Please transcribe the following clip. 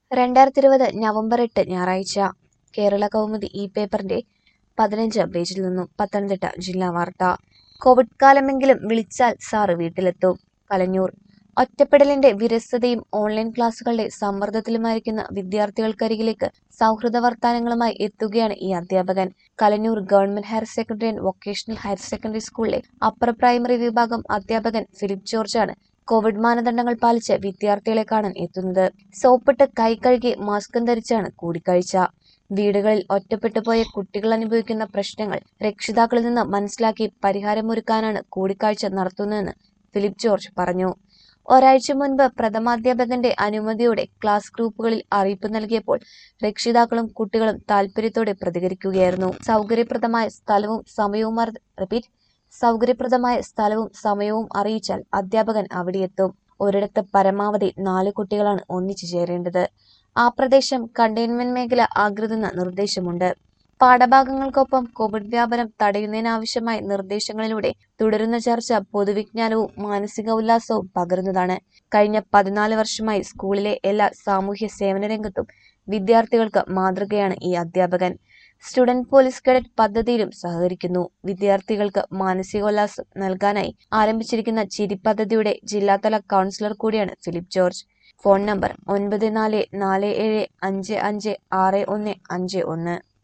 രണ്ടായിരത്തി ഇരുപത് നവംബർ എട്ട് ഞായറാഴ്ച കേരള കൗമുദി ഈ പേപ്പറിന്റെ പതിനഞ്ചാം പേജിൽ നിന്നും പത്തനംതിട്ട ജില്ലാ വാർത്ത കോവിഡ് കാലമെങ്കിലും വിളിച്ചാൽ സാറ് വീട്ടിലെത്തും കലഞ്ഞൂർ ഒറ്റപ്പെടലിന്റെ വിരസതയും ഓൺലൈൻ ക്ലാസുകളുടെ സമ്മർദ്ദത്തിലുമായിരിക്കുന്ന വിദ്യാർത്ഥികൾക്കരികിലേക്ക് സൗഹൃദ വർത്താനങ്ങളുമായി എത്തുകയാണ് ഈ അധ്യാപകൻ Kalanjoor government higher secondary and vocational higher secondary സ്കൂളിലെ അപ്പർ പ്രൈമറി വിഭാഗം അധ്യാപകൻ ഫിലിപ്പ് ജോർജാണ് കോവിഡ് മാനദണ്ഡങ്ങൾ പാലിച്ച് വിദ്യാർത്ഥികളെ കാണാൻ എത്തുന്നത് സോപ്പിട്ട് കൈ കഴുകി മാസ്കും ധരിച്ചാണ് കൂടിക്കാഴ്ച വീടുകളിൽ ഒറ്റപ്പെട്ടു പോയ കുട്ടികൾ അനുഭവിക്കുന്ന പ്രശ്നങ്ങൾ രക്ഷിതാക്കളിൽ നിന്ന് മനസ്സിലാക്കി പരിഹാരമൊരുക്കാനാണ് കൂടിക്കാഴ്ച നടത്തുന്നതെന്ന് ഫിലിപ്പ് ജോർജ് പറഞ്ഞു ഒരാഴ്ച മുൻപ് പ്രഥമാധ്യാപകന്റെ അനുമതിയോടെ ക്ലാസ് ഗ്രൂപ്പുകളിൽ അറിയിപ്പ് നൽകിയപ്പോൾ രക്ഷിതാക്കളും കുട്ടികളും താൽപര്യത്തോടെ പ്രതികരിക്കുകയായിരുന്നു സൗകര്യപ്രദമായ സ്ഥലവും സമയവും റിപ്പീറ്റ് സൗകര്യപ്രദമായ സ്ഥലവും സമയവും അറിയിച്ചാൽ അധ്യാപകൻ അവിടെയെത്തും ഒരിടത്ത് പരമാവധി നാല് കുട്ടികളാണ് ഒന്നിച്ചു ചേരേണ്ടത് ആ പ്രദേശം കണ്ടെയ്ൻമെന്റ് മേഖല ആകരുതെന്ന നിർദ്ദേശമുണ്ട് പാഠഭാഗങ്ങൾക്കൊപ്പം കോവിഡ് വ്യാപനം തടയുന്നതിനാവശ്യമായ നിർദ്ദേശങ്ങളിലൂടെ തുടരുന്ന ചർച്ച പൊതുവിജ്ഞാനവും മാനസിക ഉല്ലാസവും പകരുന്നതാണ് കഴിഞ്ഞ പതിനാല് വർഷമായി സ്കൂളിലെ എല്ലാ സാമൂഹ്യ സേവന രംഗത്തും വിദ്യാർത്ഥികൾക്ക് മാതൃകയാണ് ഈ അധ്യാപകൻ സ്റ്റുഡന്റ് പോലീസ് കേഡറ്റ് പദ്ധതിയിലും സഹകരിക്കുന്നു വിദ്യാർത്ഥികൾക്ക് മാനസികോല്ലാസം നൽകാനായി ആരംഭിച്ചിരിക്കുന്ന ചിരി പദ്ധതിയുടെ ജില്ലാതല കൗൺസിലർ കൂടിയാണ് ഫിലിപ്പ് ജോർജ് ഫോൺ നമ്പർ ഒൻപത് നാല് നാല് ഏഴ് അഞ്ച് അഞ്ച് ആറ് ഒന്ന് അഞ്ച് ഒന്ന്